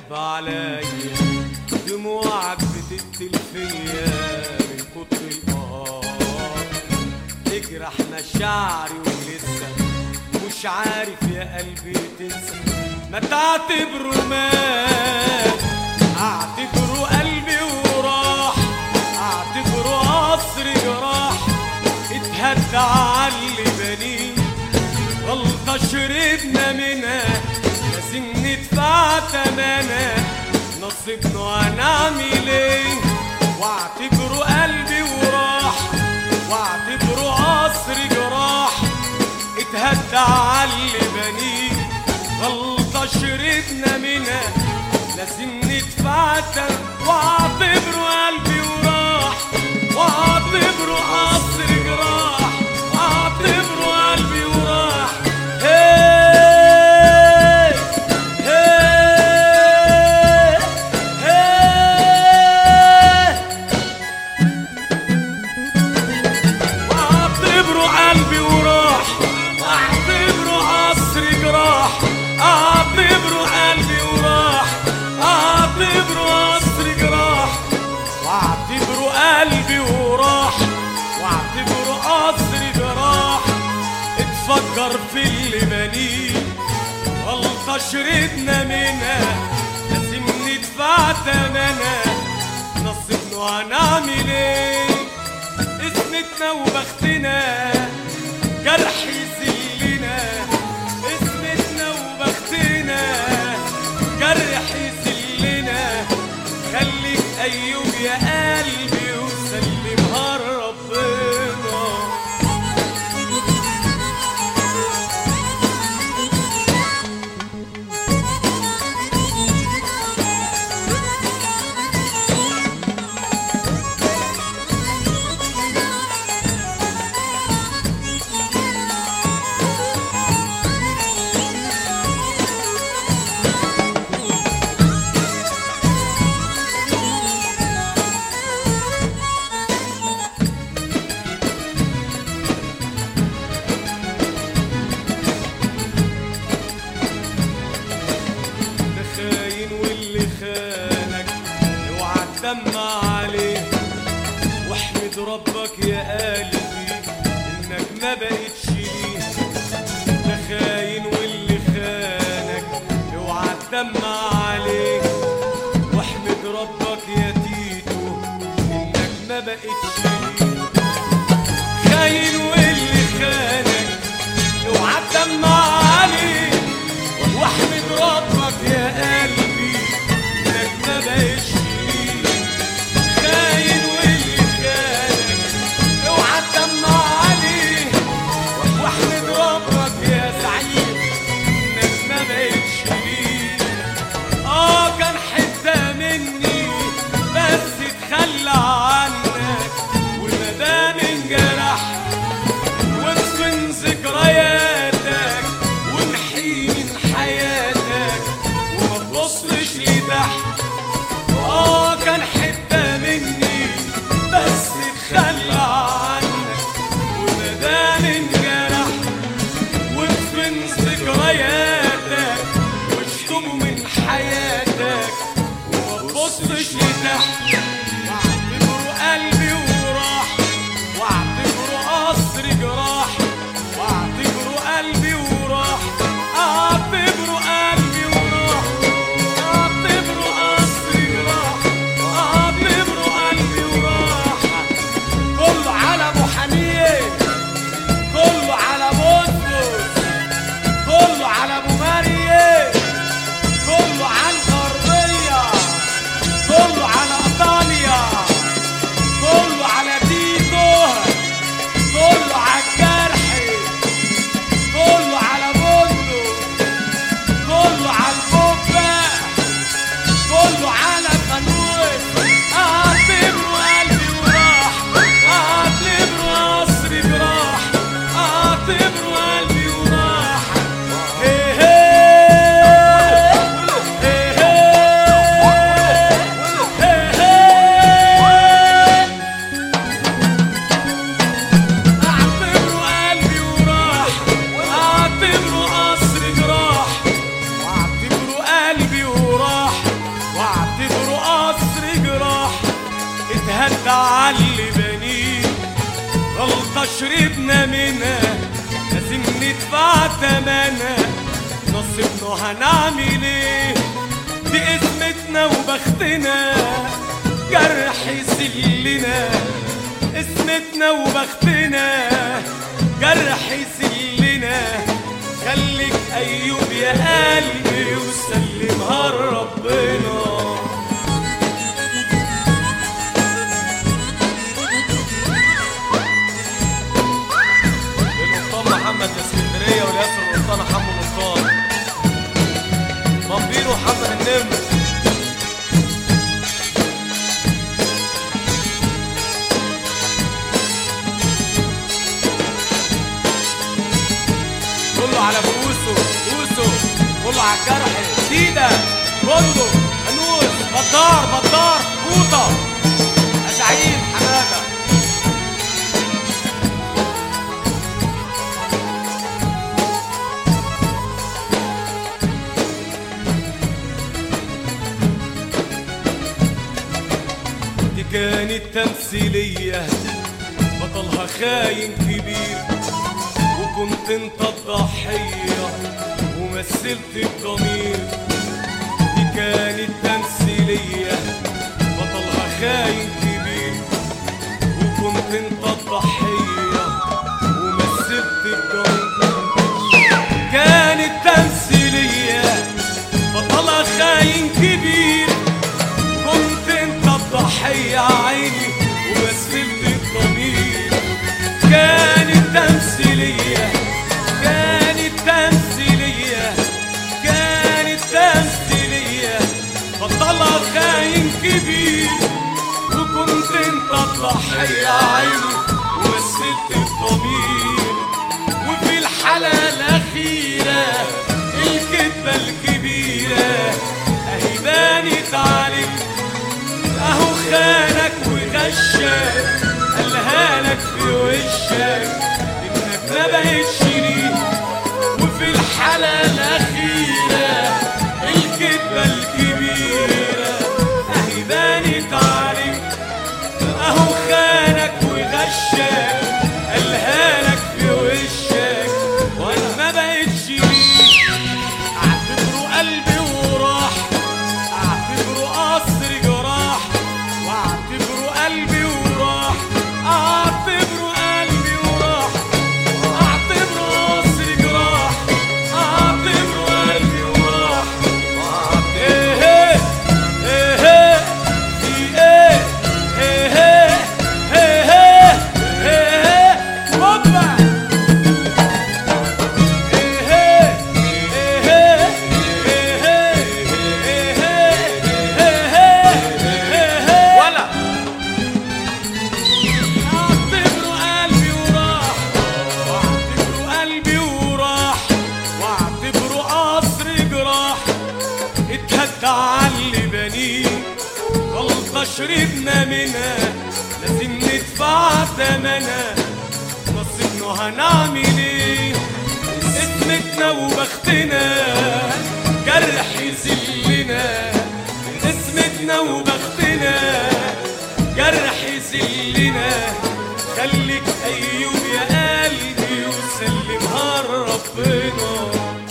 قلب عليا دموعك بتقتل فيا من كتر القهار تجرح مشاعري ولسه مش عارف يا قلبي تنسى ما تعتبره مات اعتبره قلبي وراح اعتبره قصر جراح اتهدى على اللي بنيه غلطة شربنا منها لازم ندفع تمنها نصيبنا هنعمل ايه واعتبره قلبي وراح واعتبره قصر جراح اتهدى على اللي بنيه غلطة شربنا منها لازم ندفع تمنها واعتبره قلبي وراح واعتبره قصر جراح واعتبره قلبي وراح هي هي هي واعتبره قلبي وراح واعتبره قصر جراح اعتبره قلبي وراح اعتبره قصر جراح واعتبره قلبي وراح واعتبره قصر جراح اتفكر في اللي بنيه غلطة شربنا منها لازم ندفع تمنها نصيبنا هنعمل ايه اسمتنا وبختنا جرح يذلنا اسمتنا وبختنا جرح يذلنا خليك ايوب يا قلبي وسلمها لربنا ده خاين واللي خانك اوعى تدمع عليه واحمد ربك يا قلبي انك ما بقتش ليه ده خاين واللي خانك اوعى تدمع عليه واحمد ربك يا تيتو انك ما بقتش ليه خاين واللي خانك اوعى تدمع عليه واحمد ربك يا قلبي انك ما بقتش ليه خاين واللي خانك اوعى تدمع عليه واحمد ربك يا سعيد انك ما بقتش ليه اه كان حته مني بس اتخلى عنك غلطة شربنا منها لازم ندفع تمنها نصيبنا هنعمل ايه دي اسمتنا وبختنا جرح يسلنا اسمتنا وبختنا جرح يسلنا خليك ايوب يا قلبي وسلمها لربنا للقبطان محمد من اسكندريه والياسر القبطان حمو القبطان مامبيرو حسن النمر كله على بوسو بوسو كله على الجرح سيدة كله هنوس بطار بطار فوطة أسعيد حمادة دي كانت تمثيلية بطلها خاين كبير وكنت انت الضحية ومثلت الضمير دي كانت تمثيلية بطلها خاين كبير وكنت انت الضحية ومثلت الضمير كانت تمثيلية بطلها خاين كبير كنت انت الضحية عيني ومثلت الضمير كانت تمثيلية كانت تمثيلية كانت تمثيلية بطلها خاين كبير وكنت انت الضحية عيني ومثلت الضمير وفي الحالة الأخيرة الكذبة الكبيرة أهي بانت عليك اهو خانك وغشك قالها لك في وشك انك ما بقتش ليه وفي الحالة الأخيرة الكذبة الكبيرة اهي بانت عليك اهو خانك وغشك قالها لك في وشك وانا ما بقتش ليه اعتبره قلبي وراح اعتبره قصر جراح واعتبره قلبي وراح اعتبره قلبي وراح اعتبره قصر جراح اعتبره قلبي وراح ايه ايه في ايه ايه ايه ايه هوبا ولا اعتبره قلبي وراح واعتبره قلبي وراح واعتبره قصر جراح اتهدى على اللي بنيه غلطة شربنا منها لازم ندفع ثمنها نصيبنا هنعمل ايه اسمتنا وبختنا جرح يذلنا اسمتنا وبختنا جرح يذلنا خليك ايوب يا قلبي وسلمها لربنا